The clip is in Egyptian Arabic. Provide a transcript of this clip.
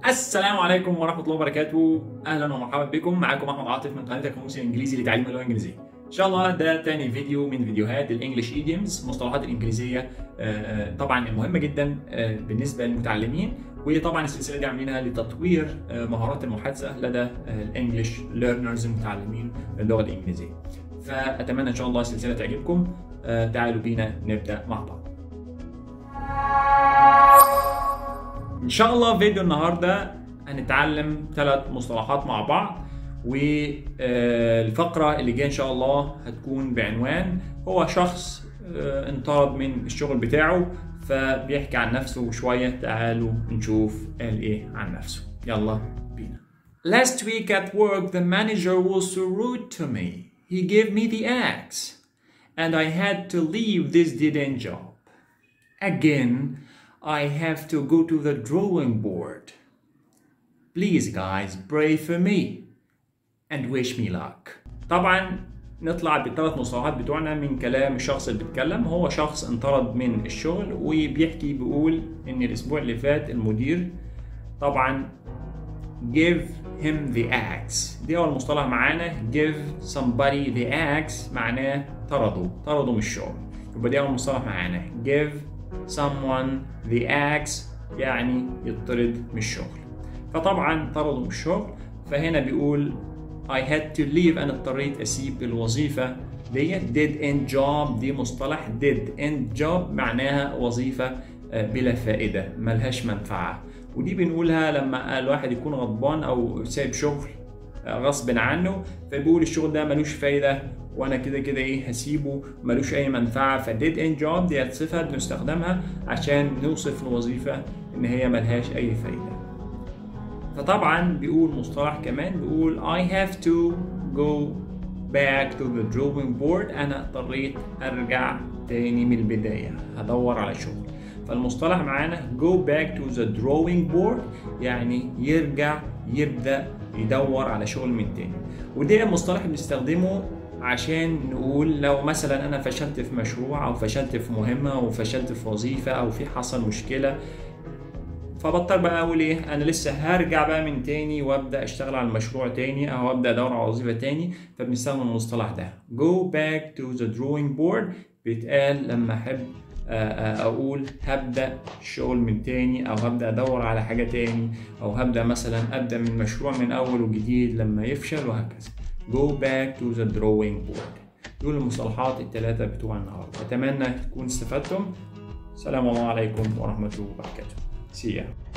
السلام عليكم ورحمة الله وبركاته أهلا ومرحبا بكم معاكم أحمد عاطف من قناة القاموس الإنجليزي لتعليم اللغة الإنجليزية إن شاء الله ده تاني فيديو من فيديوهات الإنجليش إيديومز مصطلحات الإنجليزية آه، طبعا المهمة جدا آه، بالنسبة للمتعلمين وطبعا السلسلة دي عاملينها لتطوير آه، مهارات المحادثة لدى الإنجليش ليرنرز المتعلمين اللغة الإنجليزية فأتمنى إن شاء الله السلسلة تعجبكم آه، تعالوا بينا نبدأ مع بعض ان شاء الله فيديو النهارده هنتعلم ثلاث مصطلحات مع بعض والفقره اللي جايه ان شاء الله هتكون بعنوان هو شخص آه، انطرد من الشغل بتاعه فبيحكي عن نفسه شويه تعالوا نشوف قال ايه عن نفسه يلا بينا Last week at work the manager was so rude to me. He gave me the axe and I had to leave this dead end job. Again, I have to go to the drawing board. Please, guys, pray for me and wish me luck. طبعا نطلع بالثلاث مصطلحات بتوعنا من كلام الشخص اللي بيتكلم هو شخص انطرد من الشغل وبيحكي بيقول ان الاسبوع اللي فات المدير طبعا give him the axe دي اول مصطلح معانا give somebody the axe معناه طرده طرده من الشغل يبقى دي اول مصطلح معانا give someone the axe يعني يطرد من الشغل فطبعا طرده من الشغل فهنا بيقول I had to leave أنا اضطريت أسيب الوظيفة ديت dead end job دي مصطلح dead end job معناها وظيفة آه، بلا فائدة ملهاش منفعة ودي بنقولها لما الواحد يكون غضبان أو سايب شغل آه، غصب عنه فبيقول الشغل ده ملوش فايدة وانا كده كده ايه هسيبه ملوش اي منفعه فديد اند جوب دي صفه بنستخدمها عشان نوصف الوظيفه ان هي ملهاش اي فايده فطبعا بيقول مصطلح كمان بيقول I have to go back to the drawing board انا اضطريت ارجع تاني من البدايه هدور على شغل فالمصطلح معانا go back to the drawing board يعني يرجع يبدا يدور على شغل من تاني وده مصطلح بنستخدمه عشان نقول لو مثلا انا فشلت في مشروع او فشلت في مهمه او فشلت في وظيفه او في حصل مشكله فبضطر بقى اقول ايه انا لسه هرجع بقى من تاني وابدا اشتغل على المشروع تاني او ابدا ادور على وظيفه تاني فبنستخدم المصطلح ده go back to the drawing board بيتقال لما احب آه، آه، اقول هبدا شغل من تاني او هبدا ادور على حاجه تاني او هبدا مثلا ابدا من مشروع من اول وجديد لما يفشل وهكذا go back to the drawing board دول المصطلحات الثلاثه بتوع النهارده اتمنى تكون استفدتم السلام الله عليكم ورحمه الله وبركاته See ya.